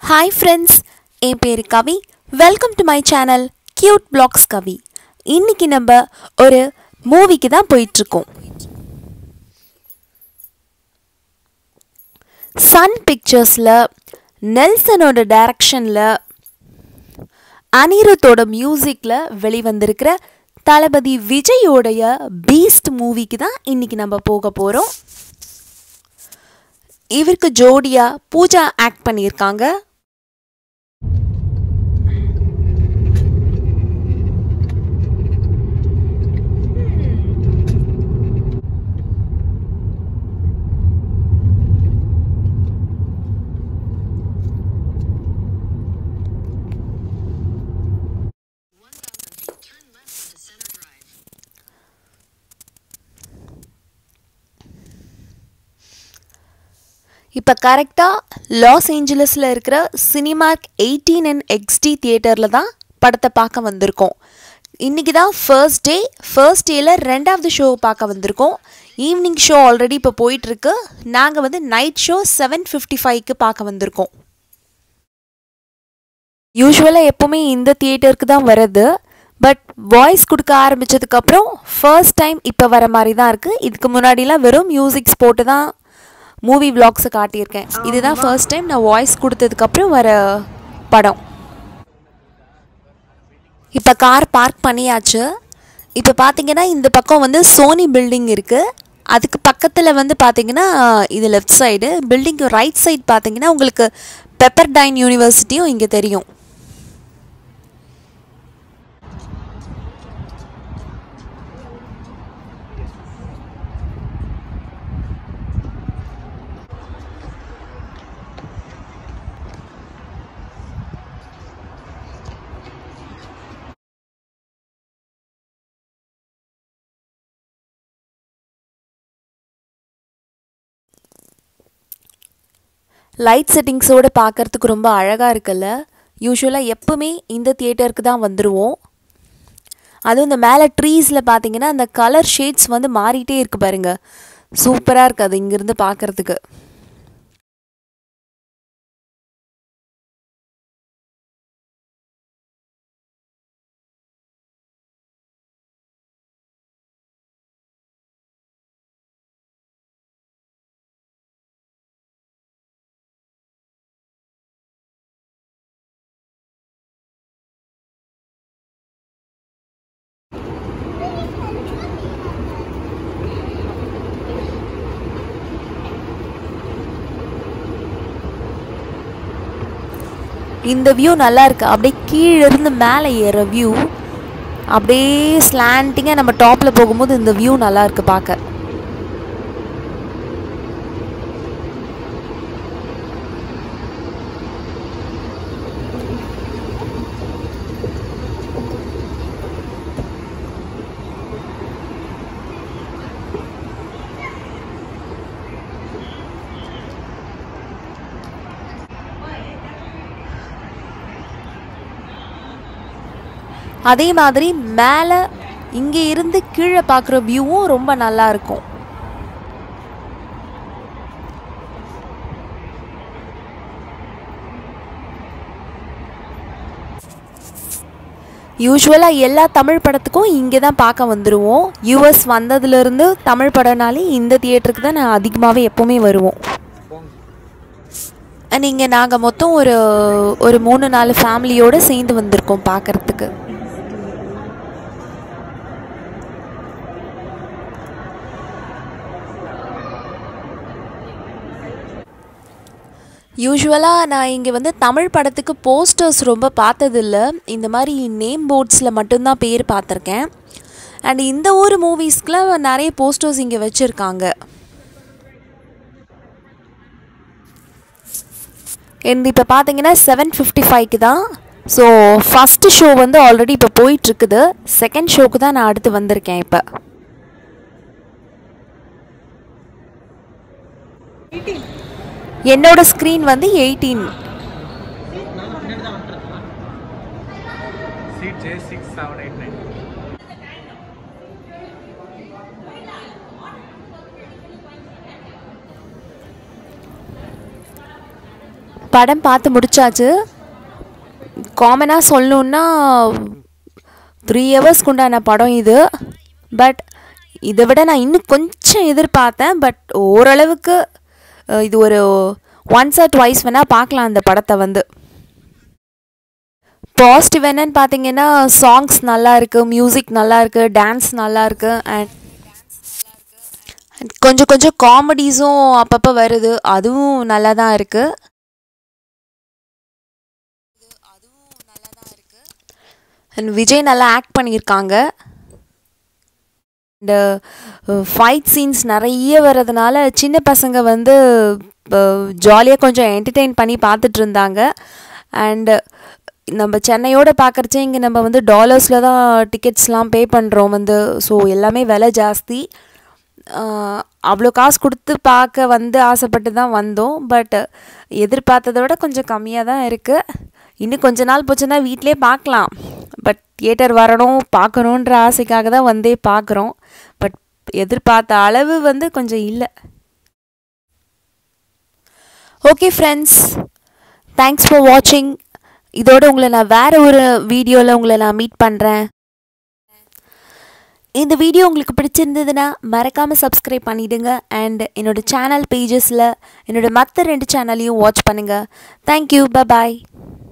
hi friends என் பேர் Kavi welcome to my channel cute vlogs Kavi இன்னைக்கு நம்ம ஒரு மூவிக்கு தான் போயிட்டுருக்கோம் சன் பிக்சர்ஸில் நெல்சனோட டைரக்ஷனில் அனிருத்தோட மியூசிக்கில் வெளிவந்திருக்கிற தளபதி விஜயோடைய பீஸ்ட் மூவிக்கு தான் இன்னைக்கு நம்ம போக போகிறோம் இவருக்கு ஜோடியா பூஜா ஆக்ட் பண்ணியிருக்காங்க இப்போ கரெக்டாக லாஸ் ஏஞ்சலஸில் இருக்கிற சினிமார்க் எயிட்டீன் அண்ட் எக்ஸ்டி தியேட்டரில் தான் படத்தை பார்க்க வந்திருக்கோம் இன்றைக்கி தான் ஃபர்ஸ்ட் டே ஃபர்ஸ்ட் டேயில் ரெண்டாவது ஷோ பார்க்க வந்திருக்கோம் ஈவினிங் ஷோ ஆல்ரெடி இப்போ போயிட்டுருக்கு நாங்கள் வந்து நைட் ஷோ செவன் ஃபிஃப்டி ஃபைவ்க்கு பார்க்க வந்திருக்கோம் யூஸ்வலாக எப்போவுமே இந்த தியேட்டருக்கு தான் வருது பட் வாய்ஸ் கொடுக்க ஆரம்பித்ததுக்கப்புறம் ஃபர்ஸ்ட் டைம் இப்போ வர மாதிரி தான் இருக்குது இதுக்கு முன்னாடிலாம் வெறும் மியூசிக்ஸ் போட்டு தான் மூவி விளாக்ஸை காட்டியிருக்கேன் இதுதான் ஃபர்ஸ்ட் டைம் நான் வாய்ஸ் கொடுத்ததுக்கப்புறம் வர படம் இப்போ கார் பார்க் பண்ணியாச்சு இப்போ பார்த்தீங்கன்னா இந்த பக்கம் வந்து சோனி பில்டிங் இருக்குது அதுக்கு பக்கத்தில் வந்து பார்த்தீங்கன்னா இது லெஃப்ட் சைடு பில்டிங்க்கு ரைட் சைடு பார்த்தீங்கன்னா உங்களுக்கு பெப்பர்டைன் யூனிவர்சிட்டியும் இங்கே தெரியும் லைட் செட்டிங்ஸோடு பார்க்குறதுக்கு ரொம்ப அழகாக இருக்குல்ல யூஸ்வலாக எப்போவுமே இந்த தியேட்டருக்கு தான் வந்துடுவோம் அதுவும் இந்த மேலே ட்ரீஸில் பார்த்தீங்கன்னா அந்த கலர் ஷேட்ஸ் வந்து மாறிட்டே இருக்கு பாருங்க சூப்பராக இருக்குது அது இங்கேருந்து பார்க்குறதுக்கு இந்த வியூ நல்லா இருக்கு அப்படியே கீழே இருந்து மேலே ஏற வியூ அப்படியே ஸ்லாண்டிங்காக நம்ம டாப்பில் போகும்போது இந்த வியூ நல்லா இருக்கு பார்க்க அதே மாதிரி மேலே இங்கே இருந்து கீழே பார்க்குற வியூவும் ரொம்ப நல்லா இருக்கும் யூஸ்வலாக எல்லா தமிழ் படத்துக்கும் இங்கே தான் பார்க்க வந்துடுவோம் யூஎஸ் வந்ததுலேருந்து தமிழ் படம்னாலே இந்த தியேட்டருக்கு தான் நான் அதிகமாகவே எப்போவுமே வருவோம் நீங்கள் நாங்கள் மொத்தம் ஒரு ஒரு மூணு நாலு ஃபேமிலியோடு சேர்ந்து வந்திருக்கோம் பார்க்குறதுக்கு யூஸ்வலாக நான் இங்கே வந்து தமிழ் படத்துக்கு போஸ்டர்ஸ் ரொம்ப பார்த்ததில்ல இந்த மாதிரி நேம் போர்ட்ஸில் மட்டும்தான் பேர் பார்த்துருக்கேன் அண்ட் இந்த ஊர் மூவிஸ்க்குலாம் நிறைய போஸ்டர்ஸ் இங்கே வச்சுருக்காங்க இந்த இப்போ பார்த்தீங்கன்னா செவன் ஃபிஃப்டி ஃபைவ்க்கு தான் ஸோ ஃபஸ்ட்டு ஷோ வந்து ஆல்ரெடி இப்போ போயிட்டுருக்குது செகண்ட் ஷோக்கு தான் நான் அடுத்து வந்திருக்கேன் இப்போ என்னோட ஸ்க்ரீன் வந்து eighteen seat J six seven eight nine படம் பார்த்து முடிச்சாச்சு காமனாக சொல்லணுன்னா த்ரீ ஹவர்ஸ்க்கு உண்டான படம் இது பட் இதை விட நான் இன்னும் கொஞ்சம் எதிர்பார்த்தேன் பட் ஓரளவுக்கு அஹ், இது ஒரு ஒன்ஸ் ஆர் ட்வைஸ் வேணால் பார்க்கலாம் அந்த படத்தை வந்து பாசிட்டிவ் என்னன்னு பார்த்தீங்கன்னா சாங்ஸ் நல்லா இருக்கு மியூசிக் நல்லா இருக்கு டான்ஸ் நல்லா இருக்கு அண்ட் கொஞ்சம் கொஞ்சம் காமெடிஸும் அப்பப்போ வருது அதுவும் நல்லா தான் இருக்கு அண்ட் விஜய் நல்லா ஆக்ட் பண்ணியிருக்காங்க இந்த ஃபைட் சீன்ஸ் நிறைய வர்றதுனால சின்ன பசங்க வந்து ஜாலியாக கொஞ்சம் என்டர்டெயின் பண்ணி பார்த்துட்டு இருந்தாங்க அண்டு நம்ம சென்னையோட பார்க்குறச்சே இங்கே நம்ம வந்து டாலர்ஸில் தான் டிக்கெட்ஸ்லாம் பே பண்ணுறோம் வந்து ஸோ எல்லாமே விலை ஜாஸ்தி ஆஹ் அவ்வளோ காசு கொடுத்து பார்க்க வந்து ஆசைப்பட்டு தான் வந்தோம் பட் எதிர்பார்த்ததை விட கொஞ்சம் கம்மியாக தான் இருக்குது இன்னும் கொஞ்ச நாள் போச்சுன்னா வீட்டிலே பார்க்கலாம் பட் தியேட்டர் வரணும் பார்க்கணுன்ற ஆசைக்காக தான் வந்தே பார்க்குறோம் பட் எதிர்பார்த்த அளவு வந்து கொஞ்சம் இல்லை ஓகே ஃப்ரெண்ட்ஸ் தேங்க்ஸ் ஃபார் வாட்சிங் இதோட உங்களை நான் வேறு ஒரு வீடியோவில் உங்களை நான் மீட் பண்ணுறேன் இந்த வீடியோ உங்களுக்கு பிடிச்சிருந்ததுன்னா மறக்காமல் சப்ஸ்கிரைப் பண்ணிவிடுங்க அண்ட் என்னோட சேனல் பேஜஸில் என்னோட மற்ற ரெண்டு சேனலையும் வாட்ச் பண்ணுங்கள் தேங்க்யூ பாய்